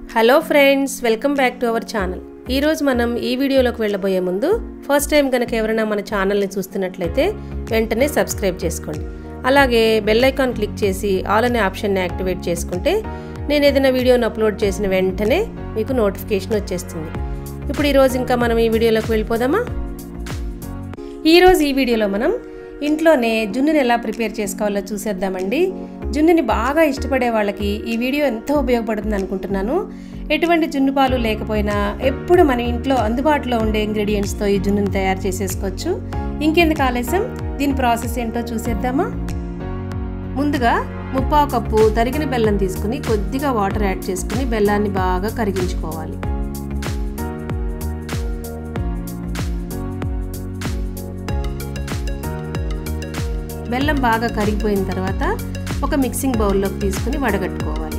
hello friends welcome back to our channel ఈరోజు మనం ఈ వీడియోలోకి వెళ్ళబోయే ముందు ఫస్ట్ టైం కనుక ఎవరైనా మన ఛానల్ని చూస్తున్నట్లయితే వెంటనే సబ్స్క్రైబ్ చేసుకోండి అలాగే బెల్ ఐకాన్ క్లిక్ చేసి ఆల్ అనే ఆప్షన్ని యాక్టివేట్ చేసుకుంటే నేను ఏదైనా వీడియోని అప్లోడ్ చేసిన వెంటనే మీకు నోటిఫికేషన్ వచ్చేస్తుంది ఇప్పుడు ఈరోజు ఇంకా మనం ఈ వీడియోలోకి వెళ్ళిపోదామా ఈరోజు ఈ వీడియోలో మనం ఇంట్లోనే జున్నుని ఎలా ప్రిపేర్ చేసుకోవాలో చూసేద్దామండి జున్నుని బాగా ఇష్టపడే వాళ్ళకి ఈ వీడియో ఎంతో ఉపయోగపడుతుంది అనుకుంటున్నాను ఎటువంటి జున్ను పాలు లేకపోయినా ఎప్పుడు మన ఇంట్లో అందుబాటులో ఉండే ఇంగ్రీడియంట్స్తో ఈ జున్నుని తయారు చేసేసుకోవచ్చు ఇంకెందుకు ఆలస్యం దీని ప్రాసెస్ ఏంటో చూసేద్దామా ముందుగా ముప్పావు కప్పు తరిగిన బెల్లం తీసుకుని కొద్దిగా వాటర్ యాడ్ చేసుకుని బెల్లాన్ని బాగా కరిగించుకోవాలి బెల్లం బాగా కరిగిపోయిన తర్వాత ఒక మిక్సింగ్ బౌల్లోకి తీసుకుని వడగట్టుకోవాలి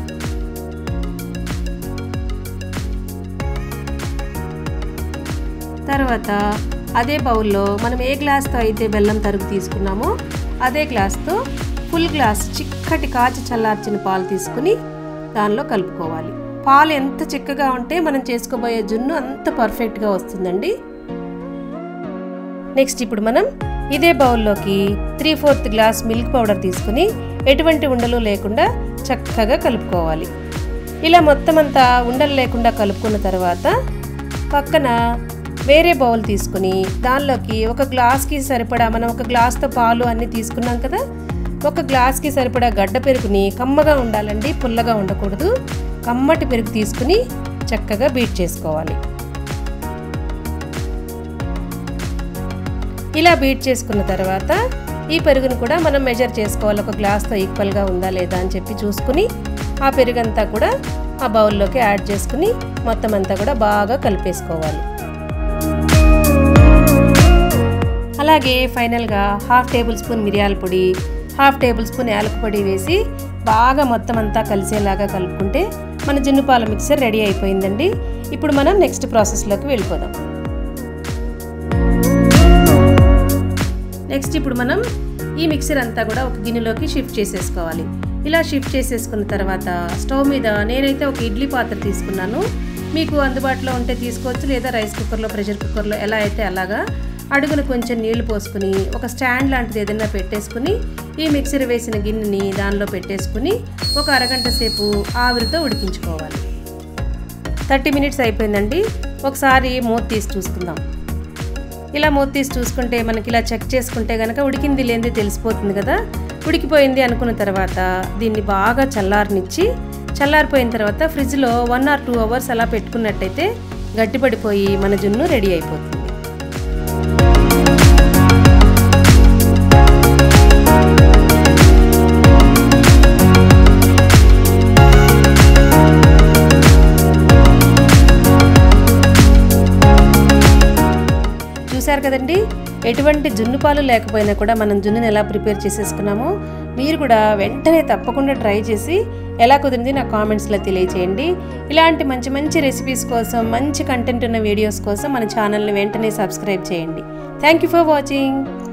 తర్వాత అదే బౌల్లో మనం ఏ గ్లాస్తో అయితే బెల్లం తరుగు తీసుకున్నామో అదే గ్లాస్తో ఫుల్ గ్లాస్ చిక్కటి కాచి చల్లార్చిన పాలు తీసుకుని దానిలో కలుపుకోవాలి పాలు ఎంత చిక్కగా ఉంటే మనం చేసుకోబోయే జున్ను అంత పర్ఫెక్ట్గా వస్తుందండి నెక్స్ట్ ఇప్పుడు మనం ఇదే బౌల్లోకి three fourth glass milk powder తీసుకుని ఎటువంటి ఉండలు లేకుండా చక్కగా కలుపుకోవాలి ఇలా మొత్తం అంతా ఉండలు లేకుండా కలుపుకున్న తర్వాత పక్కన వేరే బౌల్ తీసుకుని దానిలోకి ఒక గ్లాస్కి సరిపడా మనం ఒక గ్లాస్తో పాలు అన్నీ తీసుకున్నాం కదా ఒక గ్లాస్కి సరిపడా గడ్డ పెరుగుని కమ్మగా ఉండాలండి పుల్లగా ఉండకూడదు కమ్మటి పెరుగు తీసుకుని చక్కగా బీట్ చేసుకోవాలి ఇలా బీట్ చేసుకున్న తర్వాత ఈ పెరుగును కూడా మనం మెజర్ చేసుకోవాలి ఒక గ్లాస్తో ఈక్వల్గా ఉందా లేదా అని చెప్పి చూసుకుని ఆ పెరుగంతా కూడా ఆ బౌల్లోకి యాడ్ చేసుకుని మొత్తం అంతా కూడా బాగా కలిపేసుకోవాలి అలాగే ఫైనల్గా హాఫ్ టేబుల్ స్పూన్ మిరియాల పొడి హాఫ్ టేబుల్ స్పూన్ యాలక పొడి వేసి బాగా మొత్తం అంతా కలిసేలాగా కలుపుకుంటే మన జున్నుపాల మిక్సర్ రెడీ అయిపోయిందండి ఇప్పుడు మనం నెక్స్ట్ ప్రాసెస్లోకి వెళ్ళిపోదాం నెక్స్ట్ ఇప్పుడు మనం ఈ మిక్సర్ అంతా కూడా ఒక గిన్నెలోకి షిఫ్ట్ చేసేసుకోవాలి ఇలా షిఫ్ట్ చేసేసుకున్న తర్వాత స్టవ్ మీద నేనైతే ఒక ఇడ్లీ పాత్ర తీసుకున్నాను మీకు అందుబాటులో ఉంటే తీసుకోవచ్చు లేదా రైస్ కుక్కర్లో ప్రెషర్ కుక్కర్లో ఎలా అయితే అలాగా అడుగున కొంచెం నీళ్లు పోసుకుని ఒక స్టాండ్ లాంటిది ఏదైనా పెట్టేసుకుని ఈ మిక్సర్ వేసిన గిన్నెని దానిలో పెట్టేసుకుని ఒక అరగంట సేపు ఆవిరితో ఉడికించుకోవాలి థర్టీ మినిట్స్ అయిపోయిందండి ఒకసారి మూత తీసి చూసుకుందాం ఇలా మూత తీసి చూసుకుంటే మనకి ఇలా చెక్ చేసుకుంటే కనుక ఉడికింది లేనిది తెలిసిపోతుంది కదా ఉడికిపోయింది అనుకున్న తర్వాత దీన్ని బాగా చల్లారనిచ్చి చల్లారిపోయిన తర్వాత ఫ్రిడ్జ్లో వన్ ఆర్ టూ అవర్స్ అలా పెట్టుకున్నట్టయితే గట్టిపడిపోయి మన జున్ను రెడీ అయిపోతుంది చూశారు కదండి ఎటువంటి జున్ను పాలు లేకపోయినా కూడా మనం జున్నుని ఎలా ప్రిపేర్ చేసేసుకున్నామో మీరు కూడా వెంటనే తప్పకుండా ట్రై చేసి ఎలా కుదిరింది నా కామెంట్స్లో తెలియచేయండి ఇలాంటి మంచి మంచి రెసిపీస్ కోసం మంచి కంటెంట్ ఉన్న వీడియోస్ కోసం మన ఛానల్ని వెంటనే సబ్స్క్రైబ్ చేయండి థ్యాంక్ యూ ఫర్ వాచింగ్